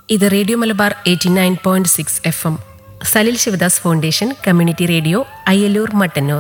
ഇത് radio Malabar eighty nine point six F M Salil Sivadas foundation community radio Ayyalloor Mattannur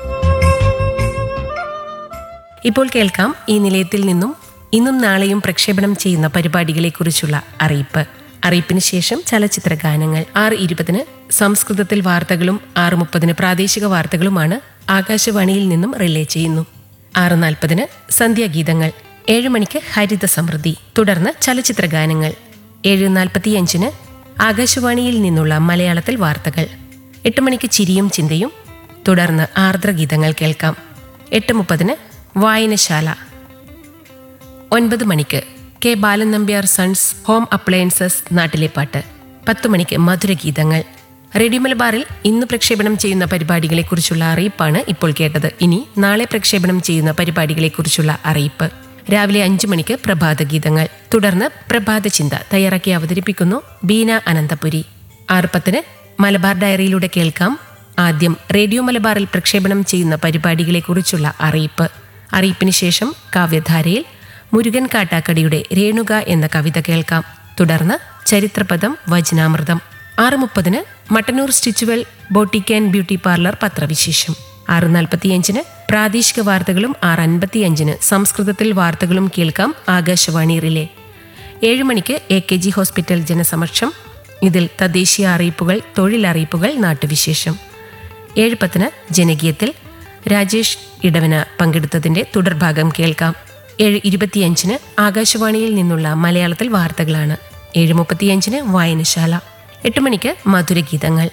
ഇപ്പോൾ കേൾക്കാം ഈ നിലയത്തിൽ നിന്നും ഇന്നും നാളെയും പ്രക്ഷേപണം ചെയ്യുന്ന പരിപാടികളെക്കുറിച്ചുള്ള അറിയിപ്പ് അറിയിപ്പിന് ശേഷം ചലച്ചിത്ര ഗാനങ്ങൾ ആറ് ഇരുപതിന് സംസ്കൃതത്തിൽ വാർത്തകളും ആറ് മുപ്പതിന് പ്രാദേശിക വാർത്തകളുമാണ് ആകാശവാണിയിൽ നിന്നും റിലേ ചെയ്യുന്നു ആറ് നാൽപ്പതിന് സന്ധ്യാഗീതങ്ങൾ ഏഴ് മണിക്ക് ഹരിത സമൃദ്ധി തുടർന്ന് ചലച്ചിത്ര ഗാനങ്ങൾ ഏഴ് നാൽപ്പത്തിയഞ്ചിന് ആകാശവാണിയിൽ നിന്നുള്ള മലയാളത്തിൽ വാർത്തകൾ എട്ട് മണിക്ക് ചിരിയും ചിന്തയും തുടർന്ന് ആർദ്രഗീതങ്ങൾ കേൾക്കാം എട്ട് മുപ്പതിന് വായനശാല ഒൻപത് മണിക്ക് K Balan Nambiar sons home appliances നാട്ടിലെ പാട്ട് പത്ത് മണിക്ക് മധുരഗീതങ്ങൾ റേഡിയോ മലബാറിൽ ഇന്ന് പ്രക്ഷേപണം ചെയ്യുന്ന പരിപാടികളെക്കുറിച്ചുള്ള അറിയിപ്പാണ് ഇപ്പോൾ കേട്ടത് ഇനി നാളെ പ്രക്ഷേപണം ചെയ്യുന്ന പരിപാടികളെക്കുറിച്ചുള്ള അറിയിപ്പ് രാവിലെ അഞ്ചു മണിക്ക് പ്രഭാത ഗീതങ്ങൾ തുടർന്ന് പ്രഭാത ചിന്ത തയ്യാറാക്കി അവതരിപ്പിക്കുന്നു ബീന അനന്തപുരി ആറ് പത്തിന് മലബാർ ഡയറിയിലൂടെ കേൾക്കാം ആദ്യം റേഡിയോ മലബാറിൽ പ്രക്ഷേപണം ചെയ്യുന്ന പരിപാടികളെക്കുറിച്ചുള്ള അറിയിപ്പ് അറിയിപ്പിന് ശേഷം കാവ്യധാരയിൽ മുരുകൻ കാട്ടാക്കടിയുടെ രേണുക എന്ന കവിത കേൾക്കാം തുടർന്ന് ചരിത്രപദം വചനാമൃതം ആറ് മുപ്പതിന് മട്ടന്നൂർ സ്റ്റിച്ചുവൽ ബോട്ടിക് ആൻഡ് ബ്യൂട്ടി പാർലർ പത്രവിശേഷം ആറ് നാൽപ്പത്തിയഞ്ചിന് പ്രാദേശിക വാർത്തകളും ആറ് അൻപത്തിയഞ്ചിന് സംസ്കൃതത്തിൽ വാർത്തകളും കേൾക്കാം ആകാശവാണി റിലേ ഏഴ് മണിക്ക് എ കെ ജി ഹോസ്പിറ്റൽ ജനസമക്ഷം ഇതിൽ തദ്ദേശീയ അറിയിപ്പുകൾ തൊഴിലറിയിപ്പുകൾ നാട്ടുവിശേഷം ഏഴ് പത്തിന് ജനകീയത്തിൽ രാജേഷ് ഇടവന പങ്കെടുത്തതിന്റെ തുടർഭാഗം കേൾക്കാം ഏഴ് ഇരുപത്തിയഞ്ചിന് ആകാശവാണിയിൽ നിന്നുള്ള മലയാളത്തിൽ വാർത്തകളാണ് ഏഴ് മുപ്പത്തിയഞ്ചിന് വായനശാല എട്ട് മണിക്ക് മധുരഗീതങ്ങൾ